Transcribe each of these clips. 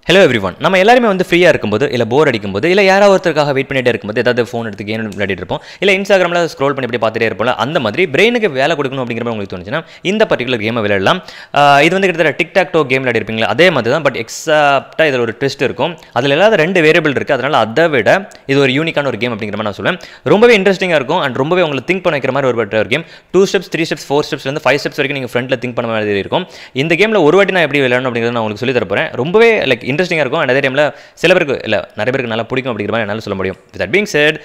hello every one நம்ம எல்லாருமே வந்து ஃப்ரீயாக இருக்கும்போது இல்லை போர் அடிக்கும்போது இல்லை யாராவது ஒருத்தருக்காக வெயிட் பண்ணிட்டே இருக்கும்போது ஏதாவது ஃபோன் எடுத்து கேம் விளையாடிட்டு இருப்போம் இல்லை இன்ஸ்டாகிராமில் ஸ்க்ரோல் பண்ணி இப்படி பார்த்துட்டே இருப்போம் அந்த மாதிரி பிரெயினுக்கு வேலை கொடுக்கணும் அப்படிங்கிற மாதிரி உங்களுக்கு தோணுச்சுன்னா இந்த பர்டிகுலர் கேமை விளையாடலாம் ஆஹ் இது வந்து கிட்டத்தட்ட டிக்டாக் டோ கேம் விளையாடி இருப்பீங்களா அதே மாதிரி தான் பட் எக்ஸாப்டாக இதில் ஒரு ட்விஸ்ட் இருக்கும் அதில் இல்லாத ரெண்டு வேரியபிள் இருக்குது அதனால் அதை விட இது ஒரு யூனிக்கான ஒரு கேம் அப்படிங்கிற மாதிரி நான் சொல்லுவேன் ரொம்பவே இன்ட்ரெஸ்டிங்காக இருக்கும் அண்ட் ரொம்பவே உங்களுக்கு திங்க் பண்ண வைக்கிற மாதிரி ஒரு better ஒரு game two steps three steps four ஸ்டெப்ஸ்லேருந்து ஃபைவ் ஸ்டெப்ஸ் வரைக்கும் நீங்கள் ஃப்ரண்ட்டில் திங்க் பண்ண மாதிரி இருக்கும் இந்த கேமில் ஒரு வாட்டி நான் எப்படி விளையாடணும் அப்படிங்கிறத நான் உங்களுக்கு சொல்லி தரப்போகிறேன் ரொம்பவே லைக் இன்ட்ரெஸ்டிங்காக இருக்கும் அண்ட் அதே டைமில் சில பேருக்கு இல்லை நிறைய பேருக்கு நல்லா பிடிக்கும் அப்படிங்கிற மாதிரி என்னால் சொல்ல முடியும் that being said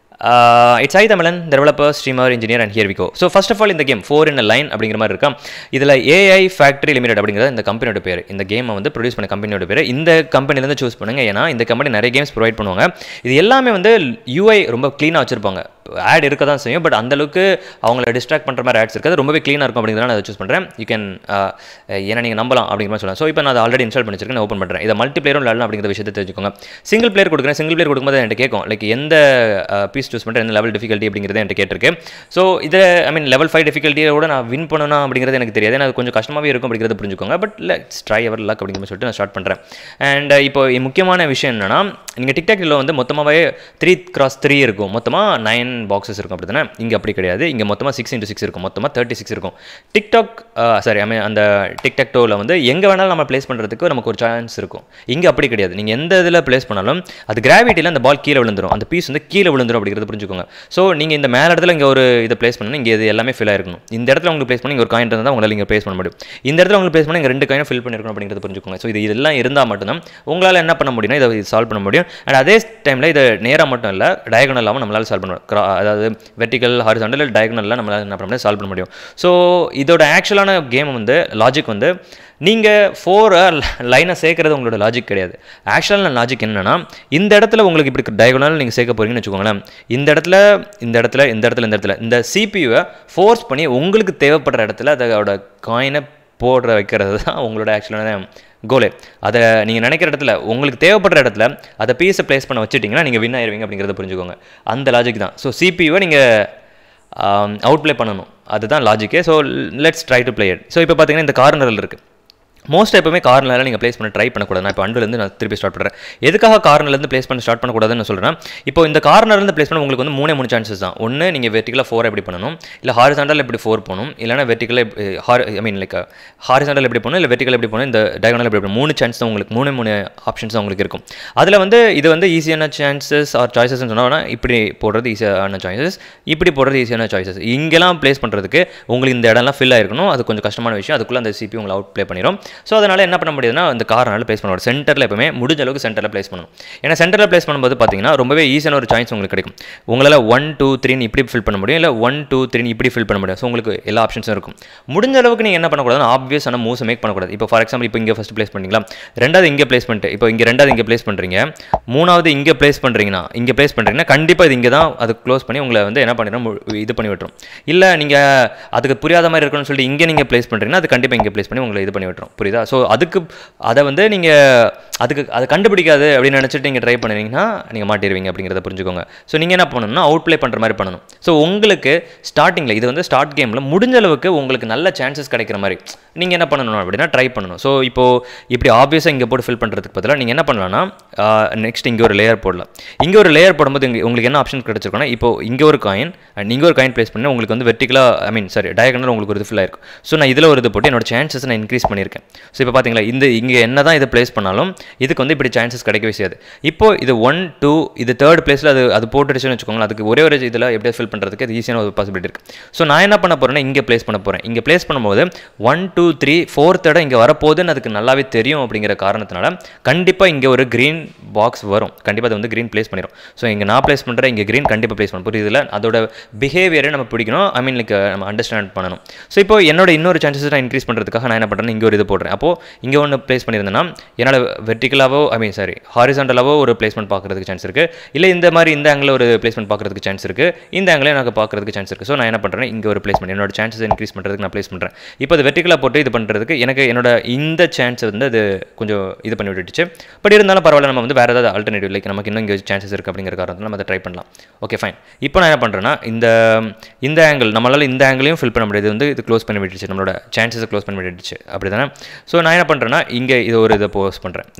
it's I தமிழன் developer streamer engineer and here Vigo so first of all இந்த கேம் ஃபோர் இன் லைன் அப்படிங்கிற மாதிரி இருக்கா இதில் ஏஐ ஃபேக்ட்ரி லிமிடெட் அப்படிங்கிறது இந்த கம்பெனியோட பேர் இந்த கேமை வந்து ப்ரொடியூஸ் பண்ண கம்பெனியோட பேர் இந்த கம்பெனிலேருந்து சூஸ் பண்ணுங்க ஏன்னா இந்த கம்பெனி நிறைய கேம்ஸ் ப்ரொவைட் பண்ணுவாங்க இது எல்லாமே வந்து யூஐ ரொம்ப க்ளீனாக வச்சிருப்பாங்க ஆட் இருக்க தான் செய்யும் பட் அந்தளவுக்கு அவங்கள டிஸ்ட்ராக்ட் பண்ணுற மாதிரி ஆட்ஸ் இருக்காது ரொம்பவே க்ளீனாக இருக்கும் அப்படிங்கிறத நான் அதை சூஸ் பண்ணுறேன் யூ கேன் ஏன்னா நீங்கள் நம்பலாம் அப்படிங்கிற மாதிரி சொல்லலாம் ஸோ இப்போ நான் அதை ஆல்ரெடி இன்ஸ்டால் பண்ணி வச்சிருக்கேன் நான் ஓப்பன் பண்ணுறேன் இதை மல்டி பிளேயரும் விளாடலாம் அப்படிங்கிற விஷயத்தை தெரிஞ்சுக்கோங்க சிங்கிள் பிளேயர் கொடுக்குறேன் சிங்கிள் பிளேயர் கொடுக்கும்போது என்கிட்ட கேட்கும் லைக் எந்த பீஸ் சூஸ் பண்ணுறேன் எந்த லெவல் டிஃபிகல்ட்டி அப்படிங்கிறத என்கிட்ட கேட்டிருக்கு ஸோ இதை ஐ மீன் லெவல் ஃபைவ் டிஃபிகல்ட்டியோட நான் வின் பண்ணணும் அப்படிங்கிறது எனக்கு தெரியாது ஏன்னா அது கொஞ்சம் கஷ்டமாகவே இருக்கும் அப்படிங்கிறத புரிஞ்சுக்கோங்க but let's try our luck அப்படிங்கிற மாதிரி சொல்லிட்டு நான் ஸ்டார்ட் பண்ணுறேன் அண்ட் இப்போ முக்கியமான விஷயம் என்னன்னா நீங்கள் டிக்டாக்ல வந்து மொத்தமாகவே த்ரீ கிராஸ் த்ரீ இருக்கும் மொத்தமாக நைன் பாக்ஸஸ் இருக்கும் அப்படி தானே இங்கே அப்படி கிடையாது இங்கே மொத்தமாக சிக்ஸ் இன்ட்டு சிக்ஸ் இருக்கும் மொத்தமாக தேர்ட்டி சிக்ஸ் இருக்கும் டிக்டாக் சாரி ஐ மீன் அந்த டிக்டாக் டோவில் வந்து எங்கே வேணாலும் நம்ம ப்ளேஸ் பண்ணுறதுக்கு நமக்கு ஒரு சான்ஸ் இருக்கும் இங்கே அப்படி கிடையாது நீங்கள் எந்த இதில் ப்ளேஸ் பண்ணாலும் அது கிராவிட்டியில் அந்த பால் கீழே விழுந்துரும் அந்த பீஸ் வந்து கீழே விழுந்துரும் அப்படிங்கிறத புரிஞ்சுக்கோங்க ஸோ நீங்கள் இந்த மேலே இடத்துல இங்கே ஒரு இதை ப்ளேஸ் பண்ணணும் இங்கே இது எல்லாமே ஃபில் ஆயிருக்கணும் இந்த இடத்துல உங்களுக்கு ப்ளேஸ் பண்ணி இங்கே ஒரு காயின் இருந்தால் உங்களால் இங்கே ப்ளேஸ் பண்ண முடியும் இந்த இடத்துல உங்களுக்கு ப்ளேஸ் பண்ணி இங்கே ரெண்டு காயினும் ஃபில் பண்ணிருக்கணும் அப்படிங்கிறத புரிஞ்சுக்கோங்க ஸோ இது இதெல்லாம் இருந்தால் மட்டும்தான் உங்களால் என்ன பண்ண முடியும்னா இதை சால்வ் பண்ண முடியும் அண்ட் அதே டைமில் இது நேராக மட்டும் இல்லை டயகனல் இல்லாமல் நம்மளால் சால்வ் பண்ண முடியும் அதாவது வெர்டிக்கல் ஹாரிசாண்டல் டயகனலில் நம்மளால் என்ன பண்ண முடியும் சால்வ் பண்ண முடியும் ஸோ இதோட ஆக்சுவலான கேம் வந்து லாஜிக் வந்து நீங்கள் ஃபோர் லைனை சேர்க்குறது உங்களோட லாஜிக் கிடையாது ஆக்சுவலான லாஜிக் என்னன்னா இந்த இடத்துல உங்களுக்கு இப்படி டயகோனல் நீங்கள் சேர்க்க போறீங்கன்னு வச்சுக்கோங்களேன் இந்த இடத்துல இந்த இடத்துல இந்த இடத்துல இந்த இடத்துல இந்த சிபியூவை ஃபோர்ஸ் பண்ணி உங்களுக்கு தேவைப்படுற இடத்துல அதோட காயினை போடுற வைக்கிறது தான் உங்களோட ஆக்சுவலான கோலே அதை நீங்கள் நினைக்கிற இடத்துல உங்களுக்கு தேவைப்படுற இடத்துல அதை பீஸை ப்ளேஸ் பண்ண வச்சுட்டிங்கன்னா நீங்கள் வின் ஆயிருவீங்க அப்படிங்கிறத புரிஞ்சுக்கோங்க அந்த லாஜிக் தான் ஸோ சிபியூவை நீங்கள் அவுட் ப்ளே பண்ணணும் அதுதான் லாஜிக்கே so let's try to play it so இப்போ பார்த்தீங்கன்னா இந்த கார்னரில் இருக்குது மோஸ்ட் எப்பவுமே கார்னரில் நீங்கள் ப்ளேஸ் பண்ண ட்ரை பண்ணக்கூடாது நான் இப்போ அண்டுலேருந்து நான் திருப்பி ஸ்டார்ட் பண்ணுறேன் எதுக்காக கார்னர்லேருந்து ப்ளேஸ் பண்ண ஸ்டார்ட் பண்ணக்கூடாதுன்னு சொல்கிறேன் இப்போ இந்த கார்னர்லேருந்து ப்ளேஸ் பண்ண உங்களுக்கு வந்து மூணே மூணு சான்சஸ் தான் ஒன்று நீங்கள் வெர்டிக்கலாக ஃபோர் எப்படி பண்ணணும் இல்லை ஹாரிசாண்டல் எப்படி ஃபோர் போகணும் இல்லைனா வெர்டிக்கலாக ஹார் ஐ மீன் லைக் ஹாரிசாண்டல் எப்படி போகணும் இல்லை வெர்டிக்கல் எப்படி போகணும் இந்த டயகனல் எப்படி போகணும் மூணு சான்ஸ் தான் உங்களுக்கு மூணு மூணு ஆப்ஷன்ஸ் தான் உங்களுக்கு இருக்கும் அதில் வந்து இது வந்து ஈஸியான சான்சஸ் ஆர் சாய்ஸஸ்னு சொன்னால் இப்படி போடுறது ஈஸியான சாய்ஸஸ் இப்படி போடுறது ஈஸியான சாய்ஸஸ் இங்கெல்லாம் ப்ளேஸ் பண்ணுறதுக்கு உங்களுக்கு இந்த இடம்லாம் ஃபில் ஆயிருக்கணும் அது கொஞ்சம் கஷ்டமான விஷயம் அதுக்குள்ளே அந்த சிபி உங்களை அவுட் ப்ளே பண்ணிடும் ஸோ அதனால் என்ன பண்ண முடியுதுன்னா அந்த கார்னரில் ப்ளேஸ் பண்ணணும் சென்டரில் எப்பவுமே முடிஞ்ச அளவுக்கு சென்டரில் ப்ளேஸ் பண்ணணும் ஏன்னா சென்டரில் ப்ளேஸ் பண்ணும்போது பார்த்தீங்கன்னா ரொம்பவே ஈஸியான ஒரு சாய்ஸ் உங்களுக்கு கிடைக்கும் உங்களால் ஒன் டூ த்ரீன்னு இப்படி ஃபில் பண்ண முடியும் இல்லை ஒன் டூ த்ரீன்னு இப்படி ஃபில் பண்ண முடியும் ஸோ உங்களுக்கு எல்லா ஆப்ஷன்ஸும் இருக்கும் முடிஞ்ச அளவுக்கு நீங்கள் என்ன பண்ணக்கூடாதுன்னா ஆப்வியஸான மூவ்ஸ் மேக் பண்ணக்கூடாது இப்போ ஃபார் எக்ஸாம்பிள் இப்போ இங்கே ஃபஸ்ட் ப்ளேஸ் பண்ணிங்களா ரெண்டாவது இங்கே ப்ளேஸ் பண்ணிட்டு இப்போ இங்கே ரெண்டாவது இங்கே ப்ளேஸ் பண்ணுறீங்க மூணாவது இங்கே ப்ளேஸ் பண்ணுறீங்கன்னா இங்கே ப்ளேஸ் பண்ணுறீங்கன்னா கண்டிப்பாக இது இங்கே தான் அது க்ளோஸ் பண்ணி உங்களை வந்து என்ன பண்ணிடும் இது பண்ணி விட்டுரும் இல்லை நீங்கள் அதுக்கு புரியாத மாதிரி இருக்கணும்னு சொல்லிட்டு இங்கே நீங்கள் ப்ளேஸ் பண்ணுறீங்கன்னா அது கண்டிப்பாக இங்கே ப்ளேஸ் பண்ணி உங்களை இது பண்ணி விட்டுரும் புரியுதா ஸோ அதுக்கு அதை வந்து நீங்கள் அதுக்கு அதை கண்டுபிடிக்காது அப்படின்னு நினச்சிட்டு நீங்கள் ட்ரை பண்ணுறீங்கன்னா நீங்கள் மாட்டிடுவீங்க அப்படிங்கிறத புரிஞ்சுக்கோங்க ஸோ நீங்கள் என்ன பண்ணணும்னா அவுட் ப்ளே பண்ணுற மாதிரி பண்ணணும் ஸோ உங்களுக்கு ஸ்டார்டிங்கில் இது வந்து ஸ்டார்ட் கேமில் முடிஞ்ச அளவுக்கு உங்களுக்கு நல்ல சான்சஸ் கிடைக்கிற மாதிரி நீங்கள் என்ன பண்ணணும் அப்படின்னா ட்ரை பண்ணணும் ஸோ இப்போது இப்படி ஆப்வியஸாக இங்கே போட்டு ஃபில் பண்ணுறதுக்கு பதிலாக நீங்கள் என்ன பண்ணலாம்னா நெக்ஸ்ட் இங்கே ஒரு லேயர் போடலாம் இங்கே ஒரு லேயர் போடும்போது இங்கே உங்களுக்கு என்ன ஆப்ஷன் கிடச்சிருக்கோன்னா இப்போ இங்கே ஒரு காயின் அண்ட் இங்கே ஒரு காயின் ப்ளேஸ் பண்ணி உங்களுக்கு வந்து வெர்டிக்கலாக ஐ மீன் சாரி டயகனல் உங்களுக்கு ஒரு இது ஃபில் ஆயிருக்கும் ஸோ நான் இதில் ஒரு இது போட்டு என்னோட சான்சஸ் நான் இன்க்ரீஸ் பண்ணியிருக்கேன் ஸோ இப்போ பார்த்தீங்களா இந்த இங்கே என்ன தான் இதை ப்ளேஸ் பண்ணாலும் இதுக்கு வந்து இப்படி சான்சஸ் கிடைக்கவே செய்யாது இப்போ இது ஒன் டூ இது தேர்ட் பிளேஸில் அது அது போட்டுடுச்சுன்னு வச்சுக்கோங்களேன் அதுக்கு ஒரே ஒரு இதில் எப்படியா ஃபில் பண்ணுறதுக்கு அது ஈஸியான ஒரு பாசிபிலிட்டி இருக்குது ஸோ நான் என்ன பண்ண போகிறேன்னா இங்கே ப்ளேஸ் பண்ண போகிறேன் இங்கே ப்ளேஸ் பண்ணும்போது ஒன் டூ த்ரீ ஃபோர்த் இடம் இங்கே வரப்போகுதுன்னு அதுக்கு நல்லாவே தெரியும் அப்படிங்கிற காரணத்தினால கண்டிப்பாக இங்கே ஒரு க்ரீன் பாக்ஸ் வரும் கண்டிப்பாக அது வந்து க்ரீன் ப்ளேஸ் பண்ணிடும் ஸோ இங்கே நான் ப்ளேஸ் பண்ணுறேன் இங்கே க்ரீன் கண்டிப்பாக ப்ளேஸ் பண்ண புரியுதுல அதோட பிஹேவியரை நம்ம பிடிக்கணும் ஐ மீன் லைக் நம்ம அண்டர்ஸ்டாண்ட் பண்ணணும் ஸோ இப்போ என்னோட இன்னொரு சான்சஸ் நான் இன்க்ரீஸ் பண்ணுறதுக்காக நான் என்ன பண்ணுறேன் இங்கே ஒரு இது போடுறேன் அப்போது இங்கே ஒன்று ப்ளேஸ் பண்ணியிருந்தேன்னா என்னால் வெர்டிக்கலாவோ ஐ மீன் சாரி ஹாரிசாண்டலாவோ ஒரு பிளேஸ்மெண்ட் பார்க்குறதுக்கு சான்ஸ் இருக்குது இல்லை இந்த மாதிரி இந்த ஆங்கிள் ஒரு பிளேஸ்மெண்ட் பார்க்குறதுக்கு சான்ஸ் இருக்குது இந்த ஆங்கிளே எனக்கு பார்க்குறதுக்கு சான்ஸ் இருக்குது ஸோ நான் என்ன பண்ணுறேன் இங்கே ஒரு பிளேஸ்மெண்ட் என்னோட சான்சஸ் இன்க்ரீஸ் பண்ணுறதுக்கு நான் ப்ளேஸ் பண்ணுறேன் இப்போ அது வெர்டிக்கலாக போட்டு இது பண்ணுறதுக்கு எனக்கு என்னோட இந்த சான்ஸ் வந்து அது கொஞ்சம் இது பண்ணி விட்டுடுச்சு பட் இருந்தாலும் பரவாயில்ல நம்ம வந்து வேறு ஏதாவது ஆல்டர்னேட்டிவ் லைக் நமக்கு இன்னும் இங்கே சான்சஸ் இருக்குது அப்படிங்கிற காரணத்தில் நம்ம அதை ட்ரை பண்ணலாம் ஓகே ஃபைன் இப்போ நான் என்ன பண்ணுறேன்னா இந்த இந்த ஆங்கிள் நம்மளால் இந்த ஆங்கிளையும் ஃபில் பண்ண முடியாது வந்து இது க்ளோஸ் பண்ணி விட்டுச்சு நம்மளோட சான்சஸை க்ளோஸ் பண்ணி விட்டுடுச்சு அப்படி தானே ஸோ நான் என்ன பண்ணுறேன்னா இங்கே இது ஒரு இதை போஸ்ட் பண்ணுறேன்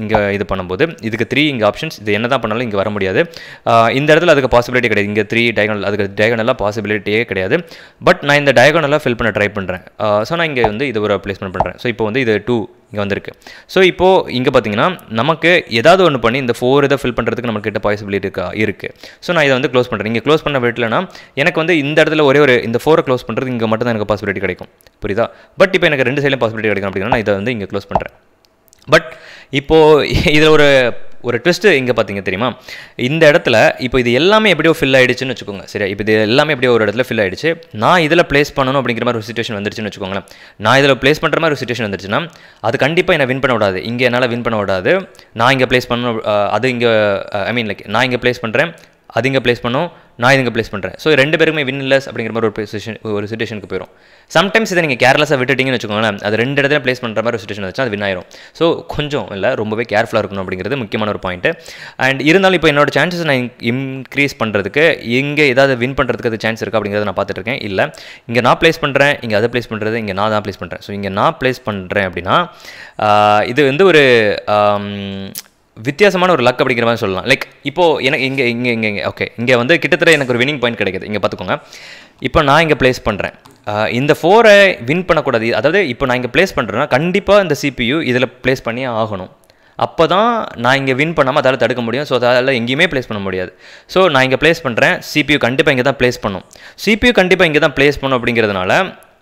இங்கே இது பண்ணும்போது இதுக்கு த்ரீ இங்கே ஆப்ஷன்ஸ் இது என்ன தான் பண்ணாலும் இங்கே வர முடியாது ஆஹ் இந்த இடத்துல அதுக்கு பாசிபிலிட்டி கிடையாது இங்கே த்ரீ டயகனல் அதுக்கு டயகனலாக பாசிபிலிட்டியே கிடையாது பட் நான் இந்த டயகனலாக ஃபில் பண்ண ட்ரை பண்ணுறேன் ஸோ நான் இங்கே வந்து இது ஒரு ப்ளேஸ்மெண்ட் பண்ணுறேன் ஸோ இப்போ வந்து இது டூ இங்கே வந்திருக்கு ஸோ இப்போது இங்கே பார்த்தீங்கன்னா நமக்கு ஏதாவது ஒன்று பண்ணி இந்த ஃபோர் இதை ஃபில் பண்ணுறதுக்கு நம்ம கிட்ட பாசிபிலிட்டி இருக்கா இருக்குது ஸோ நான் இதை வந்து க்ளோஸ் பண்ணுறேன் இங்கே க்ளோஸ் பண்ண விடலனா எனக்கு வந்து இந்த இடத்துல ஒரே ஒரு இந்த ஃபோரை க்ளோஸ் பண்ணுறது இங்கே மட்டும் தான் எனக்கு பாசிபிலிட்டி கிடைக்கும் புரியுதா பட் இப்போ எனக்கு ரெண்டு சைட்லையும் பாசிபிலிட்டி கிடைக்கும் அப்படின்னா நான் இதை வந்து இங்கே க்ளோஸ் பண்ணுறேன் பட் இப்போது இதில் ஒரு ஒரு ட்விஸ்ட்டு இங்கே பார்த்தீங்க தெரியுமா இந்த இடத்துல இப்போ இது எல்லாமே எப்படியோ ஃபில் ஆயிடுச்சுன்னு வச்சுக்கோங்க சரியா இப்போ இது எல்லாமே எப்படியோ ஒரு இடத்துல ஃபில் ஆயிடுச்சு நான் இதில் ப்ளேஸ் பண்ணணும் அப்படிங்கிற மாதிரி ஒரு சுச்சுவேஷன் வந்துருச்சுன்னு வச்சுக்கோங்களேன் நான் இதில் ப்ளேஸ் பண்ணுற மாதிரி ஒரு சுச்சுவேஷன் வந்துருச்சுன்னா அது கண்டிப்பாக என்னை வின் பண்ண விடாது இங்கே என்னால் வின் பண்ண விடாது நான் இங்கே ப்ளேஸ் பண்ணணும் அஹ், அது இங்கே ஐ மீன் லைக் நான் இங்கே ப்ளேஸ் பண்ணுறேன் அது இங்கே ப்ளேஸ் பண்ணும் நான் இங்கே ப்ளேஸ் பண்ணுறேன் ஸோ ரெண்டு பேருக்குமே வின்லெஸ் அப்படிங்கிற மாதிரி ஒரு பொசிஷன் ஒரு சுச்சுவேஷனுக்கு போயிடும் சம்டைம்ஸ் இதை நீங்கள் கேர்லெஸ்ஸாக விட்டுட்டீங்கன்னு வச்சுக்கோங்களேன் அது ரெண்டு இடத்துல ப்ளேஸ் பண்ணுற மாதிரி ஒரு சுச்சுவேஷன் வச்சா அது வின் ஆயிரும் ஸோ கொஞ்சம் இல்லை ரொம்பவே கேர்ஃபுல்லாக இருக்கணும் அப்படிங்கிறது முக்கியமான ஒரு பாயிண்ட்டு அண்ட் இருந்தாலும் இப்போ என்னோட சான்சஸ் நான் இன்க்ரீஸ் பண்ணுறதுக்கு இங்கே ஏதாவது வின் பண்ணுறதுக்கு அது சான்ஸ் இருக்கா அப்படிங்கிறத நான் பார்த்துட்டு இருக்கேன் இல்லை இங்கே நான் ப்ளேஸ் பண்ணுறேன் இங்கே அதை ப்ளேஸ் பண்ணுறது இங்கே நான் தான் ப்ளேஸ் பண்ணுறேன் ஸோ இங்கே நான் ப்ளேஸ் பண்ணுறேன் அப்படின்னா ஆஹ் இது வந்து ஒரு ஆம், வித்தியாசமான ஒரு லக் அப்படிங்கிற மாதிரி சொல்லலாம் லைக் இப்போது எனக்கு இங்கே இங்கே இங்கே இங்கே ஓகே இங்கே வந்து கிட்டத்தட்ட எனக்கு ஒரு வினிங் பாயிண்ட் கிடைக்குது இங்கே பார்த்துக்கோங்க இப்போ நான் இங்கே ப்ளேஸ் பண்ணுறேன் இந்த ஃபோரை வின் பண்ணக்கூடாது அதாவது இப்போ நான் இங்கே ப்ளேஸ் பண்ணுறேன்னா கண்டிப்பாக இந்த சிபியு இதில் ப்ளேஸ் பண்ணியே ஆகணும் அப்போ தான் நான் இங்கே வின் பண்ணாமல் அதால் தடுக்க முடியும் ஸோ அதால் எங்கேயுமே ப்ளேஸ் பண்ண முடியாது ஸோ நான் இங்கே ப்ளேஸ் பண்ணுறேன் சிபியு கண்டிப்பாக இங்கே தான் ப்ளேஸ் பண்ணும் சிபியு கண்டிப்பாக இங்கே தான் ப்ளேஸ் பண்ணும் அப்படிங்கிறதுனால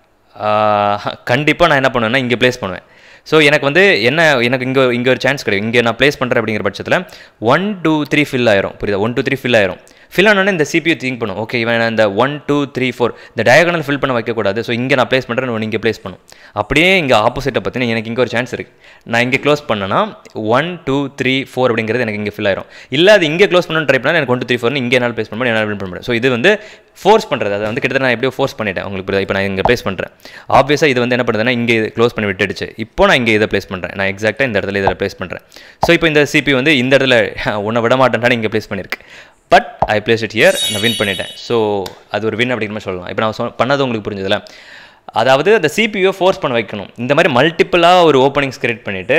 கண்டிப்பாக நான் என்ன பண்ணுவேன்னா இங்கே ப்ளேஸ் பண்ணுவேன் ஸோ எனக்கு வந்து என்ன எனக்கு இங்கே இங்கே ஒரு சான்ஸ் கிடைக்கும் இங்கே நான் ப்ளேஸ் பண்ணுறேன் அப்படிங்கிற பட்சத்தில் ஒன் டூ த்ரீ ஃபில் ஆயிரும் புரியுதா ஒன் டூ த்ரீ ஃபில் ஆயிரும் ஃபில் ஆனோடனே இந்த சிபியூ திங்க் பண்ணும் ஓகே இவன் இந்த ஒன் டூ த்ரீ ஃபோர் இந்த டயகனல் ஃபில் பண்ண வைக்கக்கூடாது ஸோ இங்கே நான் ப்ளேஸ் பண்ணுறேன் ஒன்று இங்கே ப்ளேஸ் பண்ணும் அப்படியே இங்கே ஆப்போசிட்டை பார்த்தீங்கன்னா எனக்கு இங்கே ஒரு சான்ஸ் இருக்குது நான் இங்கே க்ளோஸ் பண்ணேன்னா ஒன் டூ த்ரீ ஃபோர் அப்படிங்கிறது எனக்கு இங்கே ஃபில் ஆயிரும் இல்லை அது இங்கே க்ளோஸ் பண்ணணும்னு ட்ரை பண்ணால் எனக்கு ஒன் டூ த்ரீ ஃபோர்னு இங்கே என்னால் ப்ளேஸ் பண்ண முடியும் என்னால் வின் பண்ண முடியும் ஸோ இது வந்து ஃபோர்ஸ் பண்ணுறது அதை வந்து கிட்டத்தட்ட நான் எப்படியோ ஃபோர்ஸ் பண்ணிட்டேன் உங்களுக்கு புரியுதா இப்போ நான் இங்கே ப்ளேஸ் பண்ணுறேன் ஆப்வியஸாக இது வந்து என்ன பண்ணுதுன்னா இங்கே க்ளோஸ் பண்ணி விட்டுடுச்சு இப்போ நான் இங்கே இதை ப்ளேஸ் பண்ணுறேன் நான் எக்ஸாக்டாக இந்த இடத்துல இதில் ப்ளேஸ் பண்ணுறேன் ஸோ இப்போ இந்த சிபி வந்து இந்த இடத்துல உன்னை விட மாட்டேன்டா இங்கே ப்ளேஸ் பண்ணியிருக்கு but I place it here நான் வின் பண்ணிட்டேன் ஸோ அது ஒரு வின் அப்படிங்கிற மாதிரி சொல்லலாம் இப்போ நான் சொ- பண்ணது உங்களுக்கு புரிஞ்சதில்ல அதாவது அந்த சிபியூ ஃபோர்ஸ் பண்ண வைக்கணும் இந்த மாதிரி மல்டிப்புளாக ஒரு ஓப்பனிங்ஸ் கிரியேட் பண்ணிவிட்டு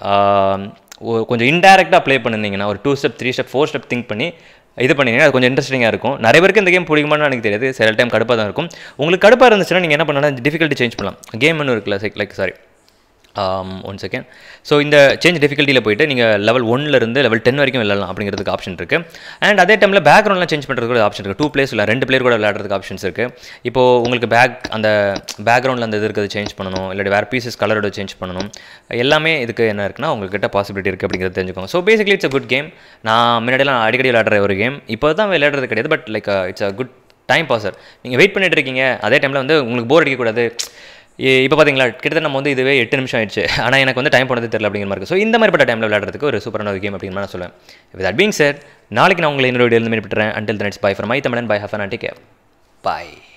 கொஞ்சம் இன்டெரக்டாக ப்ளே பண்ணிருந்தீங்கன்னா ஒரு two step three step four step think பண்ணி இது பண்ணீங்கன்னா அது கொஞ்சம் இன்ட்ரெஸ்டிங்காக இருக்கும் நிறைய பேருக்கு இந்த கேம் பிடிக்குமான்னு எனக்கு தெரியாது சில டைம் கடுப்பாக தான் இருக்கும் உங்களுக்கு கடுப்பாக இருந்துச்சுன்னா நீங்கள் என்ன பண்ணலாம் டிஃபிகல்ட்டி சேஞ்ச் பண்ணலாம் கேம் ஒன்று இருக்குல்ல like sorry one second so இந்த சேஞ்ச் டிஃபிகல்ட்டியில் போயிட்டு நீங்கள் லெவல் இருந்து லெவல் டென் வரைக்கும் விளையாடலாம் அப்படிங்கிறதுக்கு ஆப்ஷன் இருக்குது அண்ட் அதே டைமில் பேக்ரவுண்ட்லாம் சேஞ்ச் பண்ணுறதுக்கு ஆப்ஷன் இருக்குது டூ பிளேஸ் இல்லை ரெண்டு பிளேயர் கூட விளையாடுறதுக்கு ஆப்ஷன்ஸ் இருக்குது இப்போது உங்களுக்கு பேக் அந்த பேக்ரவுண்டில் அந்த இது இருக்கிறது சேஞ்ச் பண்ணணும் இல்லாட்டி வேறு பீசஸ் கலரோட சேஞ்ச் பண்ணணும் எல்லாமே இதுக்கு என்ன இருக்குன்னா உங்ககிட்ட பாசிபிலிட்டி இருக்குது அப்படிங்கிறது தெரிஞ்சுக்கோங்க so basically it's a good game நான் முன்னாடியெல்லாம் அடிக்கடி விளையாடுற ஒரு கேம் இப்போ தான் விளையாடுறது கிடையாது but like it's a good time passer நீங்கள் வெயிட் பண்ணிட்டு இருக்கீங்க அதே டைமில் வந்து உங்களுக்கு போர் அடிக்கக்கூடாது இப்போ பார்த்தீங்களா கிட்டத்தட்ட நம்ம வந்து இதுவே எட்டு நிமிஷம் ஆயிடுச்சு ஆனால் எனக்கு வந்து டைம் போனது தெரியல அப்படிங்கிற மாதிரி இருக்குது ஸோ இந்த மாதிரிப்பட்ட டைமில் விளையாடுறதுக்கு ஒரு சூப்பரான ஒரு கேம் அப்படிங்கிற மாதிரி நான் சொல்லுவேன் வித் தட் பீங் சார் நாளைக்கு நான் உங்களை இன்னொரு வீடியோ இருந்து மீட் பண்ணுறேன் until the next bye from my Tamilan bye ஹஃப் அண்ட் டேக் பாய்